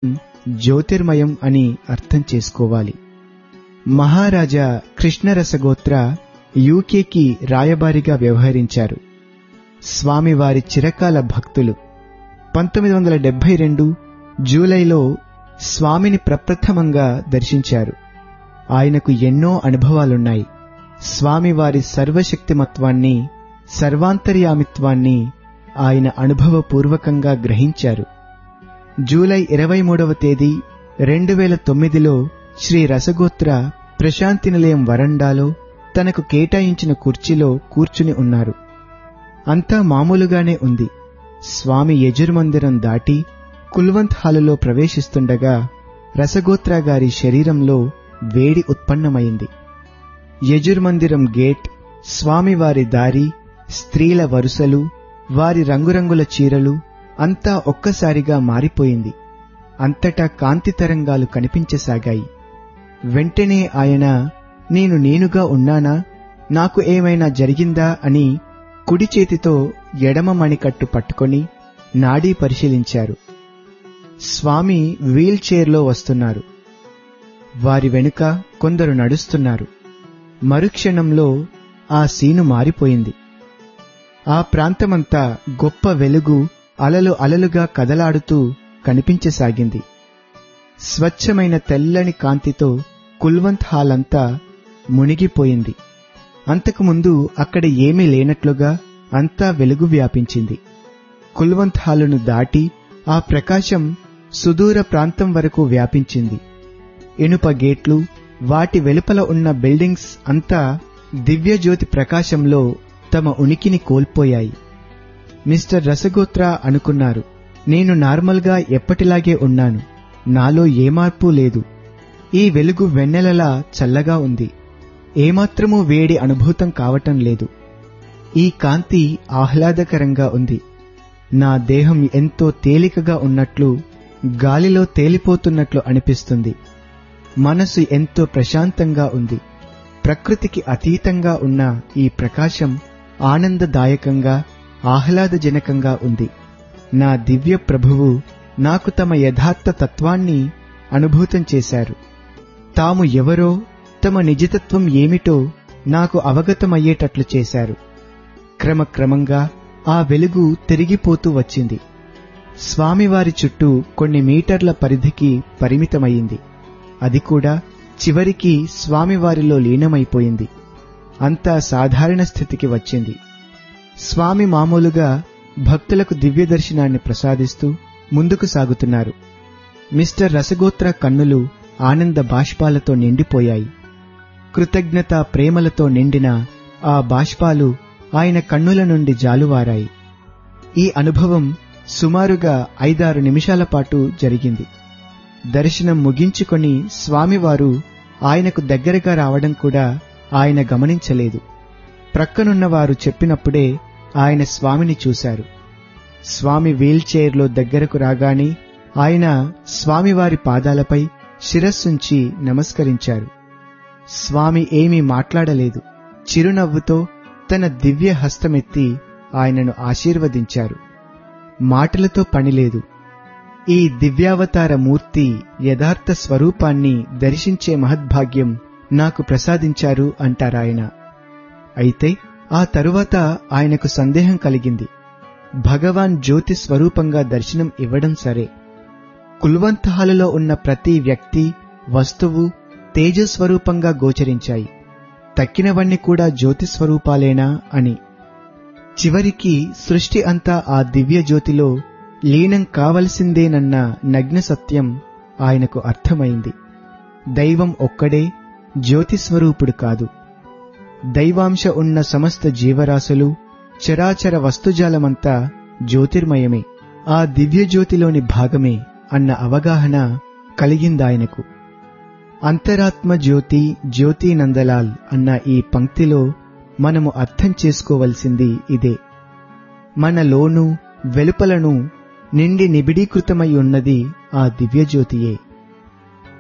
జ్యోతిర్మయం అని అర్థం చేసుకోవాలి మహారాజా కృష్ణరసగోత్ర యూకేకి రాయబారిగా వ్యవహరించారు స్వామివారి చిరకాల భక్తులు పంతొమ్మిది వందల డెబ్బై రెండు జూలైలో స్వామిని ప్రప్రథమంగా దర్శించారు ఆయనకు ఎన్నో అనుభవాలున్నాయి స్వామివారి సర్వశక్తిమత్వాన్ని సర్వాంతర్యామిత్వాన్ని ఆయన అనుభవపూర్వకంగా గ్రహించారు జూలై ఇరవై మూడవ తేదీ రెండు వేల తొమ్మిదిలో శ్రీ రసగోత్ర ప్రశాంతి నిలయం వరండాలో తనకు కేటాయించిన కుర్చీలో కూర్చుని ఉన్నారు అంతా మామూలుగానే ఉంది స్వామి యజుర్మందిరం దాటి కుల్వంత్ హాలులో ప్రవేశిస్తుండగా రసగోత్ర గారి శరీరంలో వేడి ఉత్పన్నమైంది యజుర్మందిరం గేట్ స్వామివారి దారి స్త్రీల వరుసలు వారి రంగురంగుల చీరలు అంతా ఒక్కసారిగా మారిపోయింది అంతటా కాంతి తరంగాలు కనిపించసాగాయి వెంటనే ఆయన నేను నేనుగా ఉన్నానా నాకు ఏమైనా జరిగిందా అని కుడి చేతితో ఎడమ మణికట్టు పట్టుకొని నాడీ పరిశీలించారు స్వామి వీల్ చైర్లో వస్తున్నారు వారి వెనుక కొందరు నడుస్తున్నారు మరుక్షణంలో ఆ సీను మారిపోయింది ఆ ప్రాంతమంతా గొప్ప వెలుగు అలలు అలలుగా కదలాడుతూ కనిపించసాగింది స్వచ్ఛమైన తెల్లని కాంతితో కుల్వంత్ హాల్ అంతా మునిగిపోయింది అంతకుముందు అక్కడ ఏమీ లేనట్లుగా అంతా వెలుగు వ్యాపించింది కుల్వంత్ హాలును దాటి ఆ ప్రకాశం సుదూర ప్రాంతం వరకు వ్యాపించింది ఇనుప గేట్లు వాటి వెలుపల ఉన్న బిల్డింగ్స్ అంతా దివ్యజ్యోతి ప్రకాశంలో తమ ఉనికిని కోల్పోయాయి మిస్టర్ రసగోత్ర అనుకున్నారు నేను నార్మల్గా ఎప్పటిలాగే ఉన్నాను నాలో ఏ మార్పు లేదు ఈ వెలుగు వెన్నెలలా చల్లగా ఉంది ఏమాత్రమూ వేడి అనుభూతం కావటం లేదు ఈ కాంతి ఆహ్లాదకరంగా ఉంది నా దేహం ఎంతో తేలికగా ఉన్నట్లు గాలిలో తేలిపోతున్నట్లు అనిపిస్తుంది మనసు ఎంతో ప్రశాంతంగా ఉంది ప్రకృతికి అతీతంగా ఉన్న ఈ ప్రకాశం ఆనందదాయకంగా ఆహ్లాదజనకంగా ఉంది నా దివ్య ప్రభువు నాకు తమ యథార్థ తత్వాన్ని అనుభూతం చేశారు తాము ఎవరో తమ నిజతత్వం ఏమిటో నాకు అవగతమయ్యేటట్లు చేశారు క్రమక్రమంగా ఆ వెలుగు తిరిగిపోతూ వచ్చింది స్వామివారి చుట్టూ కొన్ని మీటర్ల పరిధికి పరిమితమయ్యింది అది కూడా చివరికి స్వామివారిలో లీనమైపోయింది అంతా సాధారణ స్థితికి వచ్చింది స్వామి మామూలుగా భక్తులకు దివ్య దర్శనాన్ని ప్రసాదిస్తూ ముందుకు సాగుతున్నారు మిస్టర్ రసగోత్ర కన్నులు ఆనంద బాష్పాలతో నిండిపోయాయి కృతజ్ఞత ప్రేమలతో నిండిన ఆ బాష్పాలు ఆయన కన్నుల నుండి జాలువారాయి ఈ అనుభవం సుమారుగా ఐదారు నిమిషాల పాటు జరిగింది దర్శనం ముగించుకొని స్వామివారు ఆయనకు దగ్గరగా రావడం కూడా ఆయన గమనించలేదు ప్రక్కనున్న వారు చెప్పినప్పుడే ఆయన స్వామిని చూశారు స్వామి వీల్ చైర్లో దగ్గరకు రాగానే ఆయన స్వామివారి పాదాలపై శిరస్సుంచి నమస్కరించారు స్వామి ఏమీ మాట్లాడలేదు చిరునవ్వుతో తన దివ్య హస్తమెత్తి ఆయనను ఆశీర్వదించారు మాటలతో పనిలేదు ఈ దివ్యావతార మూర్తి యథార్థ స్వరూపాన్ని దర్శించే మహద్భాగ్యం నాకు ప్రసాదించారు అంటారాయన అయితే ఆ తరువాత ఆయనకు సందేహం కలిగింది భగవాన్ జ్యోతి స్వరూపంగా దర్శనం ఇవ్వడం సరే కుల్వంత్ హాలులో ఉన్న ప్రతి వ్యక్తి వస్తువు తేజస్వరూపంగా గోచరించాయి తక్కినవన్నీ కూడా జ్యోతి స్వరూపాలేనా అని చివరికి సృష్టి అంతా ఆ దివ్య జ్యోతిలో లీనం కావలసిందేనన్న నగ్న సత్యం ఆయనకు అర్థమైంది దైవం ఒక్కడే జ్యోతి స్వరూపుడు కాదు దైవాంశ ఉన్న సమస్త జీవరాశులు చరాచర వస్తుజాలమంతా జ్యోతిర్మయమే ఆ దివ్య జ్యోతిలోని భాగమే అన్న అవగాహన కలిగిందాయనకు అంతరాత్మ జ్యోతి జ్యోతి నందలాల్ అన్న ఈ పంక్తిలో మనము అర్థం చేసుకోవలసింది ఇదే మనలోనూ వెలుపలను నిండి నిబిడీకృతమై ఉన్నది ఆ దివ్యజ్యోతియే